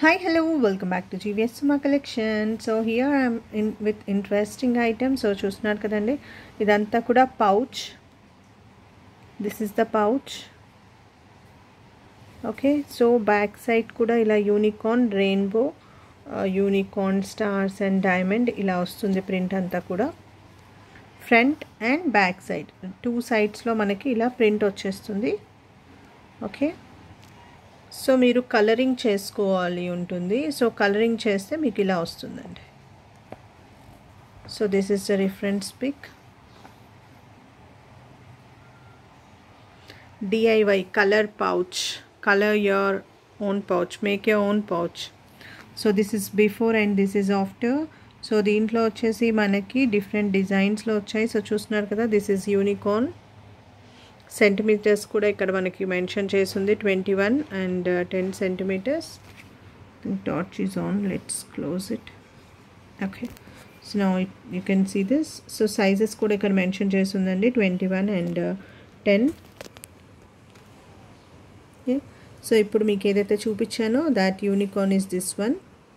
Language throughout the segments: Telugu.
Hi, hello, welcome back to GVS Suma collection. So here I'm in with interesting items. So చూస్తున్నారు కదండి ఇదంతా కూడా pouch this is the pouch okay so back side కూడా ఇలా unicorn rainbow unicorn stars and diamond ఇలా వస్తుంది ప్రింట్ అంతా కూడా front and back side two సైడ్స్లో మనకి ఇలా ప్రింట్ వచ్చేస్తుంది ఓకే సో మీరు కలరింగ్ చేసుకోవాలి ఉంటుంది సో కలరింగ్ చేస్తే మీకు ఇలా వస్తుందండి so this is the reference pic DIY colour pouch colour your own pouch make your own pouch so this is before and this is after so దీంట్లో వచ్చేసి మనకి డిఫరెంట్ డిజైన్స్లో వచ్చాయి సో చూస్తున్నారు కదా దిస్ ఇస్ యూనికార్న్ సెంటీమీటర్స్ కూడా ఇక్కడ మనకి మెన్షన్ చేసింది twenty one and ten centimetres torch is on let's close it okay so నా you can see this so sizes కూడా ఇక్కడ మెన్షన్ చేసిందండి twenty one and ten so ఇప్పుడు మీకు ఏదైతే చూపించానో that unicorn is this one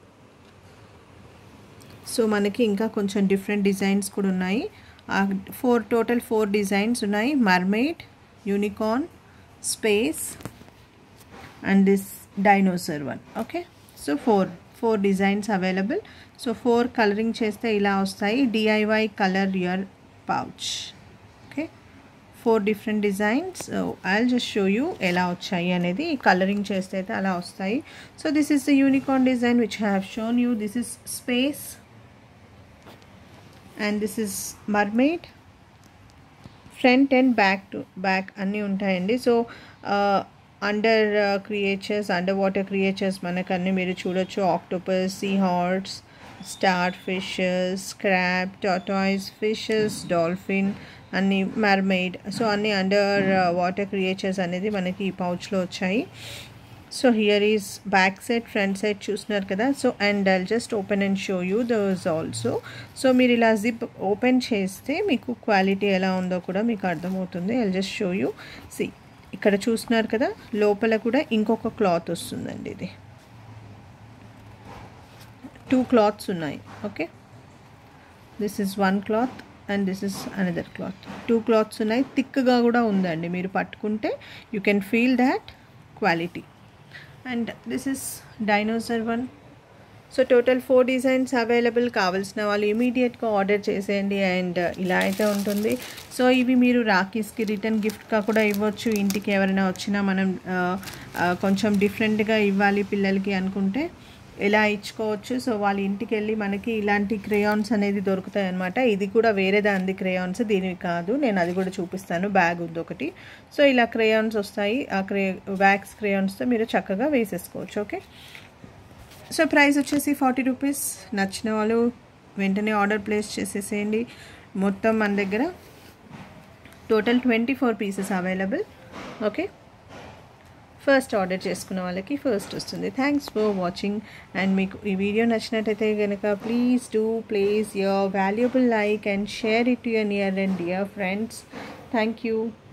so మనకి ఇంకా కొంచెం డిఫరెంట్ డిజైన్స్ కూడా ఉన్నాయి ఫోర్ టోటల్ ఫోర్ డిజైన్స్ ఉన్నాయి mermaid unicorn space and this dinosaur one okay so four four designs available so four colouring చేస్తే ఇలా వస్తాయి DIY colour your pouch okay four different designs I just show you ఎలా వచ్చాయి అనేది కలరింగ్ చేస్తే అయితే అలా వస్తాయి so this is the unicorn design which have shown you this is space and this is mermaid front and back to back అన్నీ ఉంటాయండి so under creatures under water creatures మనకు అన్నీ మీరు చూడొచ్చు octopus sea horses star fishes crab tortoise fishes dolphin అన్ని మర్మైడ్ సో అన్ని అండర్ వాటర్ క్రియేచర్స్ అనేది మనకి ఈ పౌచ్లో వచ్చాయి so here is back side front side చూస్తున్నారు కదా so and I'll just open and show you those also so మీరు ఇలా జిప్ ఓపెన్ చేస్తే మీకు క్వాలిటీ ఎలా ఉందో కూడా మీకు అర్థమవుతుంది I'll just show you see ఇక్కడ చూస్తున్నారు కదా లోపల కూడా ఇంకొక క్లాత్ వస్తుందండి ఇది టూ క్లాత్స్ ఉన్నాయి okay this is one cloth and this is another cloth two cloths ఉన్నాయి థిక్గా కూడా ఉందండి మీరు పట్టుకుంటే you can feel that quality and this is dinosaur one so total four designs available కావాల్సిన వాళ్ళు ఇమీడియట్గా ఆర్డర్ చేసేయండి అండ్ ఇలా అయితే ఉంటుంది సో ఇవి మీరు రాఖీస్కి రిటర్న్ గిఫ్ట్గా కూడా ఇవ్వచ్చు ఇంటికి ఎవరైనా వచ్చినా మనం కొంచెం డిఫరెంట్గా ఇవ్వాలి పిల్లలకి అనుకుంటే ఎలా ఇచ్చుకోవచ్చు సో వాళ్ళ ఇంటికి వెళ్ళి మనకి ఇలాంటి క్రేయాన్స్ అనేది దొరుకుతాయి అనమాట ఇది కూడా వేరేదా అంది క్రేయాన్స్ దీనివి కాదు నేను అది కూడా చూపిస్తాను బ్యాగ్ ఉంది ఒకటి సో ఇలా క్రేయాన్స్ వస్తాయి ఆ క్రే వ్యాక్స్ క్రేయాన్స్తో మీరు చక్కగా వేసేసుకోవచ్చు ఓకే సో ప్రైస్ వచ్చేసి ఫార్టీ రూపీస్ నచ్చిన వాళ్ళు వెంటనే ఆర్డర్ ప్లేస్ చేసేసేయండి మొత్తం మన దగ్గర total twenty four pieces available okay first order చేసుకున్న వాళ్ళకి ఫస్ట్ వస్తుంది థ్యాంక్స్ ఫర్ వాచింగ్ అండ్ మీకు ఈ వీడియో నచ్చినట్టయితే కనుక please do place your valuable like and share it your near and dear friends thank you